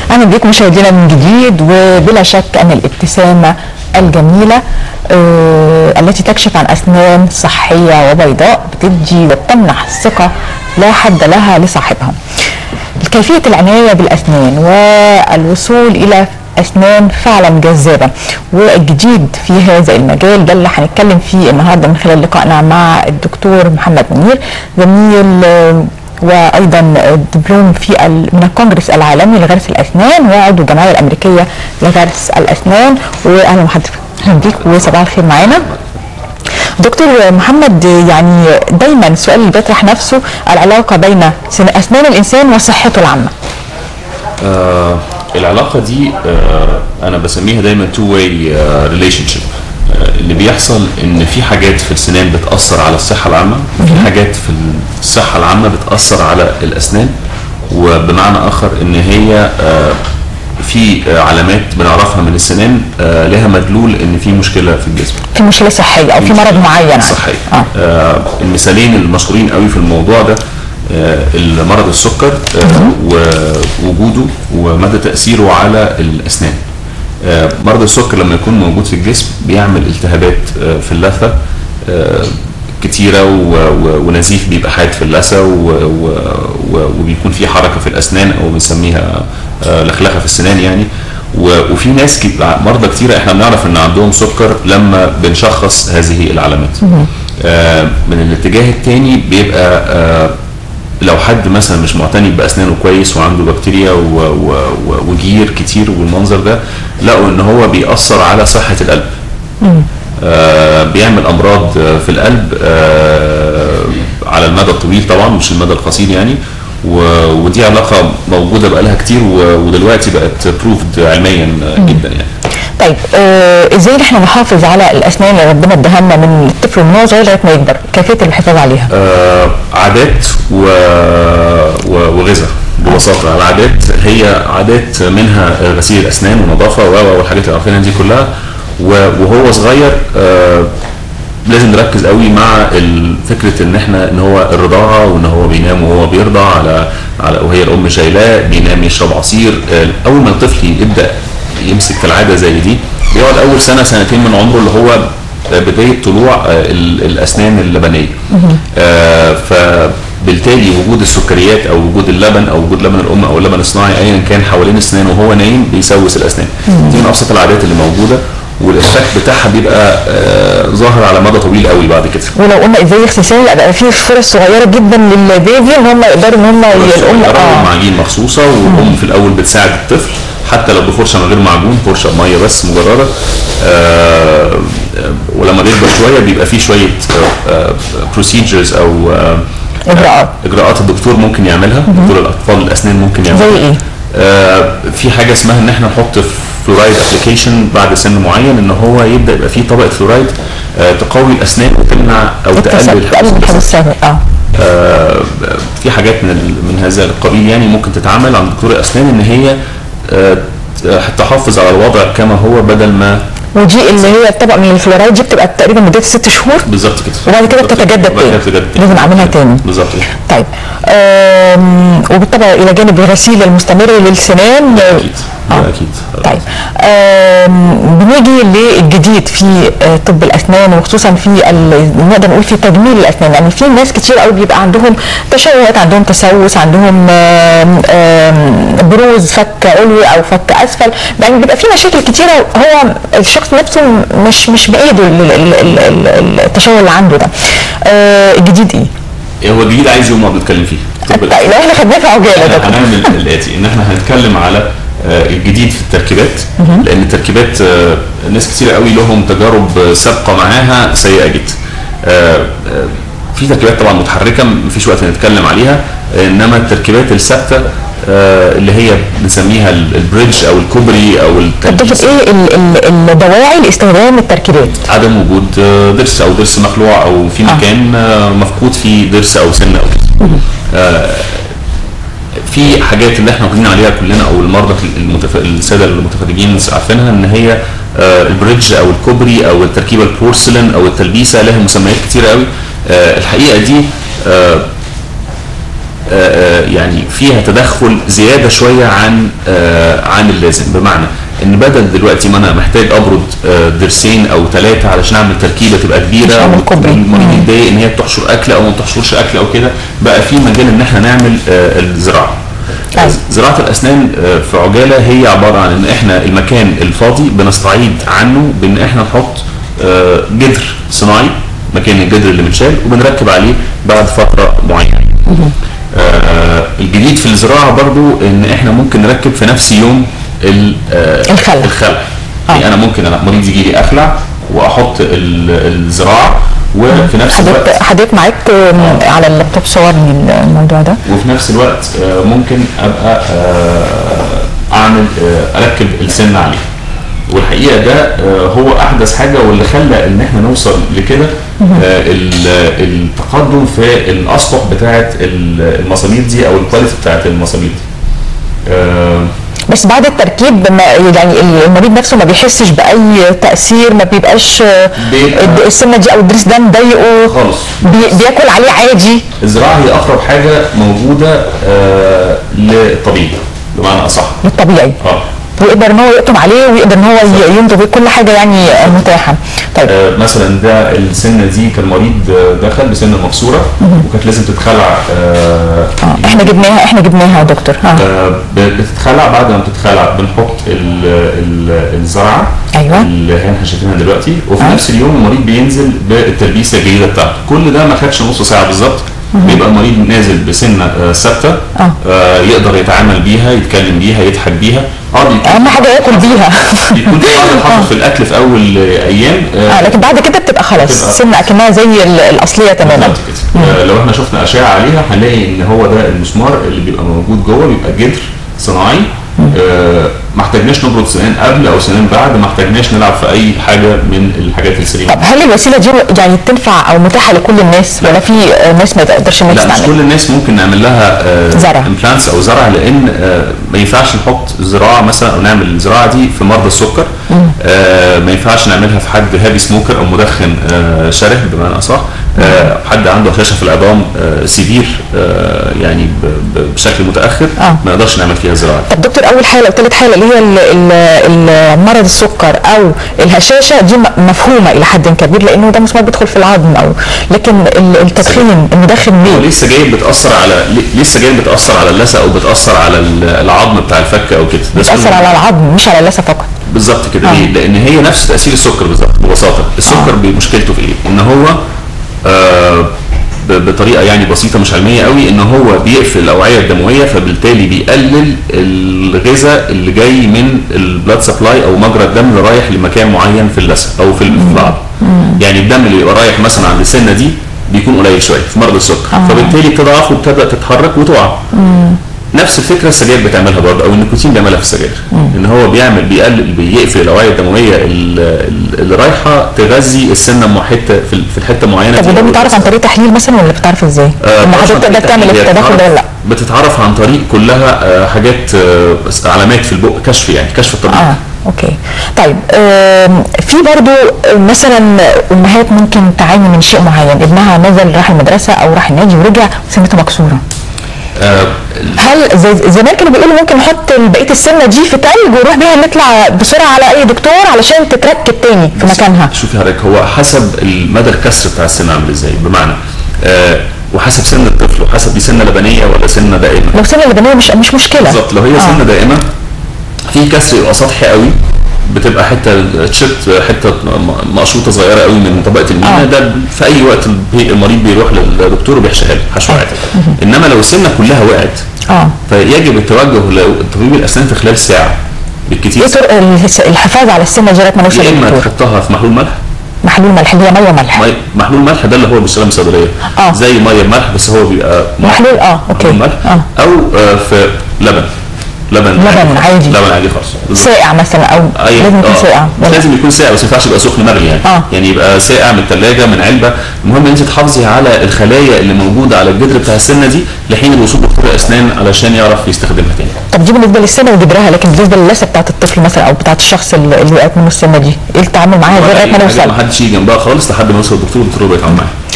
اهلا بكم مشاهدينا من جديد وبلا شك ان الابتسامه الجميله آه التي تكشف عن اسنان صحيه وبيضاء بتدي وبتمنح الثقه لا حد لها لصاحبها. كيفيه العنايه بالاسنان والوصول الى اسنان فعلا جذابه والجديد في هذا المجال ده اللي هنتكلم فيه النهارده من خلال لقائنا مع الدكتور محمد منير زميل آه، وايضا دبلوم في ال- من الكونجرس العالمي لغرس الاسنان وعضو الجمعيه الامريكيه لغرس الاسنان واهلا وحضرتك اهلا بيك وصباح الخير معانا دكتور محمد يعني دايما السؤال اللي بيطرح نفسه العلاقه بين سن- اسنان الانسان وصحته العامه آه العلاقة دي آه أنا بسميها دايما تو واي ريليشن شيب اللي بيحصل إن في حاجات في السنان بتأثر على الصحة العامة وفي حاجات في الصحة العامة بتأثر على الأسنان وبمعنى آخر إن هي آه في آه، علامات بنعرفها من السنان آه لها مدلول إن في مشكلة في الجسم في مشكله صحيه او في مرض معين صحية اه آه المثالين المشهورين قوي في الموضوع ده آه المرض السكر آه ووجوده ومدى تأثيره على الأسنان آه مرض السكر لما يكون موجود في الجسم بيعمل التهابات آه في اللثة آه كتيرة و- و- ونزيف بيبقى حاد في اللثة و- و- و- وبيكون في حركة في الأسنان أو بنسميها آه لخلخة في السنان يعني و- وفي ناس كت- مرضى كتيرة احنا بنعرف ان عندهم سكر لما بنشخص هذه العلامات آه من الاتجاه التاني بيبقى آه لو حد مثلا مش معتني باسنانه كويس وعنده بكتيريا و- و- و- وجير كتير والمنظر ده لقوا ان هو بيأثر على صحة القلب آه بيعمل امراض آه، في القلب آه على المدى الطويل طبعا مش المدى القصير يعني و- ودي علاقه موجوده بقالها كتير و- ودلوقتي بقت بروفد علميا آه، جدا يعني طيب آه ازاي احنا نحافظ على الاسنان اللي ربنا اداها لنا من الطفل من هو صغير لغايه ما يكبر كيفيه الحفاظ عليها آه، عادات و... و... وغذاء ببساطه العادات هي عادات منها غسيل الاسنان ونظافه و و- والحاجات اللي عارفينها دي كلها و... وهو صغير آه، لازم نركز قوي مع ال- فكره ان احنا ان هو الرضاعه وان هو بينام وهو بيرضع على على وهي الام شايلاه بينام يشرب عصير آه، اول ما الطفل يبدا يمسك في العاده زي دي بيقعد اول سنه سنتين من عمره اللي هو بدايه طلوع آه، ال- الاسنان اللبنيه آه، فبالتالي وجود السكريات او وجود اللبن او وجود لبن الام او اللبن الصناعي ايا كان حوالين الاسنان وهو نايم بيسوس الاسنان دي من ابسط العادات اللي موجوده والافكت بتاعها بيبقى آه، ظاهر على مدى طويل قوي بعد كده ولو قلنا ازاي يغسل سنان لا بقى في فرص صغيره جدا للبيبي ان هم يقدروا ان هم الام الام اه معجين مخصوصه والام في الاول بتساعد الطفل حتى لو بفرشه من غير معجون فرشه ميه بس مجرده آه، آه، ولما بيكبر شويه بيبقى فيه شويه بروسيجرز او آه، إجراءات. اجراءات الدكتور ممكن يعملها دكتور الاطفال الاسنان ممكن يعملها زي ايه؟ آه، في حاجه اسمها ان احنا نحط فلورايد ابلكيشن بعد سن معين ان هو يبدا يبقى فيه طبقه فلورايد آه، تقوي الاسنان وتمنع او تقلل تقلل الحدوث الحدث السابق اه آه، في حاجات من ال- من هذا القبيل يعني ممكن تتعمل عند دكتور الاسنان ان هي آه، تحافظ على الوضع كما هو بدل ما ودي اللي هي الطبق من الفلورايد دي بتبقى تقريبا مدتها ست شهور بالظبط كده وبعد كده بالظبط بتتجدد وبعد كده تاني. بتتجدد لازم أعملها تاني. بالظبط كده طيب آم، وبالطبع الى جانب الغسيل المستمر للسنان اكيد آه. ده اكيد طيب آم، بنيجي للجديد في آه، طب الاسنان وخصوصا في ال- نقدر نقول في تجميل الاسنان يعني في ناس كتير قوي بيبقى عندهم تشوهات عندهم تسوس عندهم آم، آم، بروز فك علوي او فك اسفل يعني بيبقى في مشاكل كتيره هو الشخص نفسه مش مش بايده ال- ال- ال- ال- التشوه اللي عنده ده آه، الجديد ايه؟ هو الجديد عايز يوم ما بنتكلم فيه طب طيب لو احنا خدناه في عجاله ده احنا هنعمل الاتي ان احنا هنتكلم على آه، الجديد في التركيبات لان التركيبات آه، ناس كتير قوي لهم تجارب آه، سابقه معاها سيئه جدا آه، آه، في تركيبات طبعا متحركه مفيش وقت نتكلم عليها انما التركيبات الثابته آه، اللي هي بنسميها ال- البريدج او الكوبري او طب التلبيس ايه ال- ال- الدواعي لاستخدام التركيبات؟ عدم وجود آه، ضرس او ضرس مخلوع او في آه. مكان آه، مفقود فيه ضرس او سن او كده آه، في حاجات اللي احنا واخدين عليها كلنا او المرضى المتف... الساده المتفرجين عارفينها ان هي آه، البريدج او الكوبري او التركيبه البورسلين او التلبيسه لها مسميات كتيره قوي آه، الحقيقه دي آه، آه، يعني فيها تدخل زياده شويه عن آه، عن اللازم بمعنى ان بدل دلوقتي ما انا محتاج ابرد آه، ضرسين او ثلاثه علشان اعمل تركيبه تبقى كبيره مش هعمل كوبري. والمريض مم. يتضايق ان هي بتحشر اكل او ما بتحشرش اكل او كده بقى في مجال ان احنا نعمل آه، الزراعه أيوة. زراعه الاسنان آه، في عجاله هي عباره عن ان احنا المكان الفاضي بنستعيد عنه بان احنا نحط آه، جدر صناعي مكان الجدر اللي متشال وبنركب عليه بعد فتره معينه آه، الجديد في الزراعه برضو ان احنا ممكن نركب في نفس يوم ال- آه، الخلع. الخلع آه. يعني انا ممكن انا مريض يجي لي اخلع واحط ال- الزراعه وفي نفس الوقت حضرتك حضرتك معاك آم، على اللابتوب صور من الموضوع ده وفي نفس الوقت آه، ممكن ابقى آه، اعمل آه، اركب السن عليه والحقيقه ده آه، هو احدث حاجه واللي خلى ان احنا نوصل لكده آه، ال- التقدم في الاسطح بتاعه ال- المسامير دي او الكواليتي بتاعه المسامير دي آه، بس بعد التركيب ما يعني المريض نفسه ما بيحسش باي تاثير ما بيبقاش آه، بيبقى- الد- السنه دي او الضرس ده مضايقه خالص بي بياكل عليه عادي الزراعه هي اقرب حاجه موجوده آه، للطبيب بمعنى اصح للطبيعي اه ويقدر ان هو يقطم عليه ويقدر ان هو ي- يمضغ بيه كل حاجه يعني آه، متاحه طيب آه، مثلا ده السنه دي كان مريض آه، دخل بسنه مكسوره وكانت لازم تتخلع آه، آه، احنا جبناها احنا جبناها يا دكتور اه آه، ب- بتتخلع بعد ما بتتخلع بنحط ال- ال- الزرعه أيوة. اللي هي احنا شايفينها دلوقتي وفي آه. نفس اليوم المريض بينزل بالتلبيسه الجديده بتاعته كل ده ما خدش نص ساعه بالظبط بيبقى المريض نازل بسنه آه، ثابته آه. آه، يقدر يتعامل بيها يتكلم بيها يضحك بيها اه بيكون اهم حاجه ياكل بيها بيكون في بعض الحظر في الاكل في اول آه، ايام آه، اه لكن بعد كده بتبقى خلاص بتبقى- سنه اكنها زي ال- الاصليه تماما بالظبط كده آه، لو احنا شفنا اشعه عليها هنلاقي ان هو ده المسمار اللي بيبقى موجود جوه بيبقى جدر صناعي آه، ما احتاجناش نبرد سنان قبل او سنان بعد ما احتاجناش نلعب في اي حاجه من الحاجات السليمه طب هل الوسيله دي يعني تنفع او متاحه لكل الناس ولا في آه، ناس ما تقدرش انها لا مش تستعمل كل الناس ممكن نعمل لها زرع. امبلانتس او زرع لان آه، ما ينفعش نحط زراعه مثلا او نعمل الزراعه دي في مرضى السكر آه، ما ينفعش نعملها في حد هابي سموكر او مدخن آه، شره بمعنى اصح آه، حد عنده هشاشه في العظام آه، سيفير آه، يعني ب- ب- بشكل متاخر آه. ما نقدرش نعمل فيها زراعه طب دكتور اول حاله او ثالث حاله اللي هي ال- ال- ال- مرض السكر او الهشاشه دي م- مفهومه الى حد كبير لانه ده مسمار بيدخل في العظم او لكن ال- التدخين المدخن هو ليه ليه السجاير بتاثر على ليه ليه السجاير بتاثر على اللثه او بتاثر على ال- العظم بتاع الفك او كده ده بتاثر سؤال على العظم مش على اللثه فقط بالظبط كده آه. ليه؟ لان هي نفس تاثير السكر بالظبط ببساطه السكر آه. مشكلته في ايه؟ ان هو آه ب- بطريقه يعني بسيطه مش علميه قوي ان هو بيقفل الاوعيه الدمويه فبالتالي بيقلل الغذاء اللي جاي من البلاد سبلاي او مجرى الدم اللي رايح لمكان معين في اللثه او في ال- في العظم يعني الدم اللي يبقى رايح مثلا عند السنه دي بيكون قليل شويه في مرض السكر آه. فبالتالي بتضعف وبتبدا تتحرك وتقع نفس الفكره السجاير بتعملها برضه او النيكوتين بيعملها في السجاير ان هو بيعمل بيقلل بيقفل الاوعيه الدمويه ال- ال- اللي رايحه تغذي السنه مع حته في ال- في الحته معينه طب دي وده أو بيتعرف عن طريق تحليل مثلا ولا بتعرف ازاي؟ آه، ان بتعرف حضرتك عن تقدر طريق تعمل تحليل. هي التدخل ده ولا لا؟ بتتعرف عن طريق كلها آه، حاجات آه، بس علامات في البق كشف يعني كشف الطبيب اه اوكي طيب آم، في برضو مثلا امهات ممكن تعاني من شيء معين ابنها نزل راح المدرسه او راح النادي ورجع سنته مكسوره آه، هل زي زمان كانوا بيقولوا ممكن نحط بقيه السنه دي في تلج ونروح بيها نطلع بسرعه على اي دكتور علشان تتركب تاني في مكانها شوفي حضرتك هو حسب مدى الكسر بتاع السن عامل ازاي بمعنى آه، وحسب سن الطفل وحسب دي سنه لبنيه ولا سنه دائمه لو سنه لبنيه مش مش مشكله بالظبط لو هي آه. سنه دائمه في كسر يبقى سطحي قوي بتبقى حته تشت حته م- مقشوطه صغيره قوي من طبقه المينا آه. ده في اي وقت البي- المريض بيروح للدكتور وبيحشيها له حشو عادي انما لو السنه كلها وقعت اه فيجب التوجه لطبيب الاسنان في خلال ساعه بالكثير ايه طرق الهس- الحفاظ على السنه دي لغايه ما نوصل يا اما للدكتور تحطها في محلول ملح محلول ملح اللي هي ميه وملح مي- محلول ملح ده اللي هو بيشتغل من الصيدليه آه. زي ميه ملح بس هو بيبقى ملح. محلول اه اوكي محلول ملح اه او آه، في لبن لبن لبن عادي. لبن عادي خالص بالظبط. ساقع مثلا او أي- لازم يكون آه. ساقع مش ولا- لازم يكون ساقع بس ما ينفعش يبقى سخن مغلي يعني آه. يعني يبقى ساقع من الثلاجه من علبه المهم ان انت تحافظي على الخلايا اللي موجوده على الجدر بتاع السنه دي لحين الوصول لدكتور الاسنان علشان يعرف يستخدمها تاني طب دي بالنسبه للسنه وجدرها لكن بالنسبه للثه بتاعت الطفل مثلا او بتاعت الشخص اللي اللي وقعت منه السنه دي ايه التعامل معاها غير لغايه ما أي حاجة نوصل ما حدش يجي جنبها خالص لحد ما يوصل الدكتور والدكتور هو بيتعامل معاها